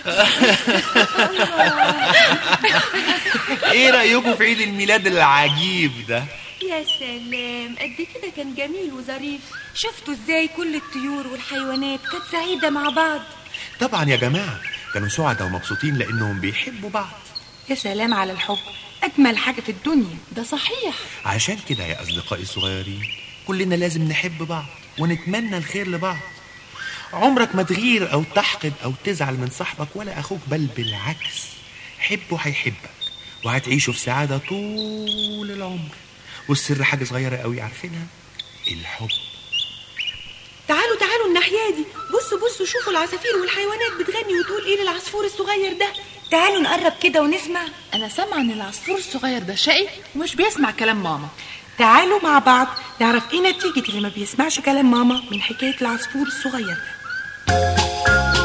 ايه رايكم في عيد الميلاد العجيب ده يا سلام قد كده كان جميل وظريف شفتوا ازاي كل الطيور والحيوانات كانت سعيدة مع بعض طبعا يا جماعه كانوا سعداء ومبسوطين لانهم بيحبوا بعض يا سلام على الحب أجمل حاجة في الدنيا ده صحيح عشان كده يا اصدقائي الصغيرين كلنا لازم نحب بعض ونتمنى الخير لبعض عمرك ما تغير او تحقد او تزعل من صاحبك ولا اخوك بل بالعكس حبه هيحبك وهتعيشوا في سعاده طول العمر والسر حاجه صغيره قوي عارفينها الحب تعالوا تعالوا الناحية دي بصوا بصوا شوفوا العصافير والحيوانات بتغني وتقول ايه للعصفور الصغير ده تعالوا نقرب كده ونسمع انا سامعه ان العصفور الصغير ده شقي ومش بيسمع كلام ماما تعالوا مع بعض نعرف ايه نتيجة اللي ما بيسمعش كلام ماما من حكاية العصفور الصغير ده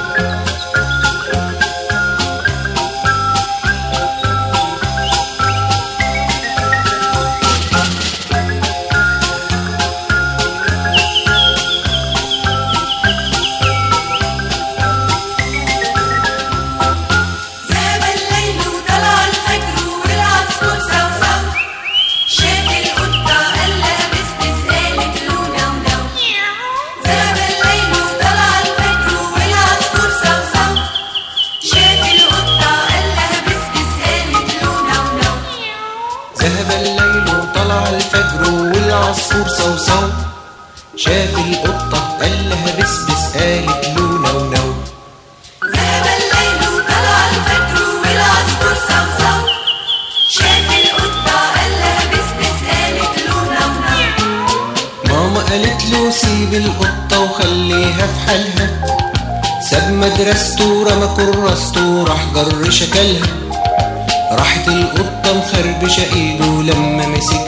ذهب الليل وطلع الفجر والعصفور صوصو شاف القطة قال لها بس بس قالت له نو نو ذهب الليل وطلع الفجر والعصفور صوصو شاف القطة قال لها بس بس قالت له نو نو ذهب الليل وطلع الفجر والعصفور صوصو شاف القطة قال لها بس بس قالت له نو نو ذهب الليل وطلع الفجر والعصفور صوصو شاف القطة قال لها بس بس قالت له نو نو ماما قالت له سيب القطة وخليها في حالها ساب مدرسته ورمى كراسته وراح جر شكلها راحت القطة مخربشة ايده لما مسك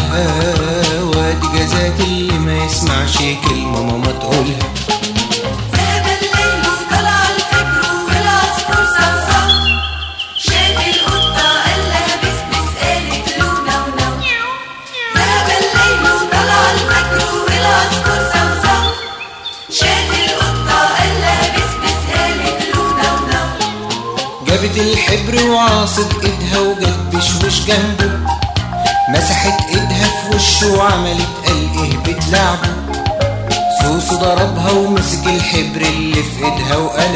بالهوا دي جزات اللي ما يسمعش كلمة ماما تقولها ذهب الليل وطلع الفجر والعصفور صوصو شاف القطة قال لها بس بس قالت له نو نو ذهب الليل وطلع الفجر والعصفور صوصو شاف القطة قال لها بس بس قالت له نو نو جابت الحبر وعاصت ايدها وجت بشوش جنبه مسحت ايدها في وشه وعملت قال ايه بتلعبه سوسو ضربها ومسك الحبر اللي في ايدها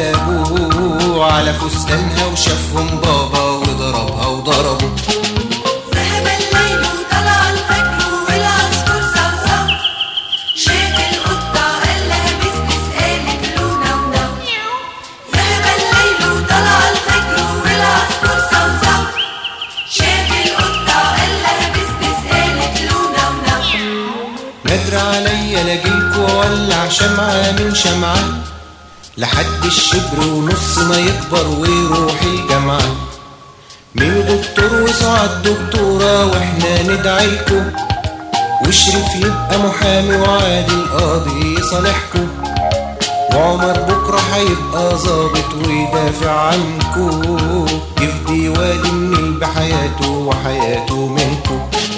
وقلبه على فستانها وشافهم بابا وضربها وضربه ذهب الليل وطلع الفجر والعصفور صوصو شاف القطة قال لها بس بس قالت له نو نو ذهب الليل وطلع الفجر والعصفور صوصو شاف القطة قال لها بس بس قالت له نو نو نادر عليا لاجيلكوا وولع شمعة من شمعة لحد الشبر ونص ما يكبر ويروح الجامعة مين دكتور وسعد دكتورة واحنا ندعيلكوا وشريف يبقى محامي وعادل قاضي يصالحكوا وعمر بكرة هيبقى ظابط ويدافع عنكو يفدي وادي النيل بحياته وحياته منكو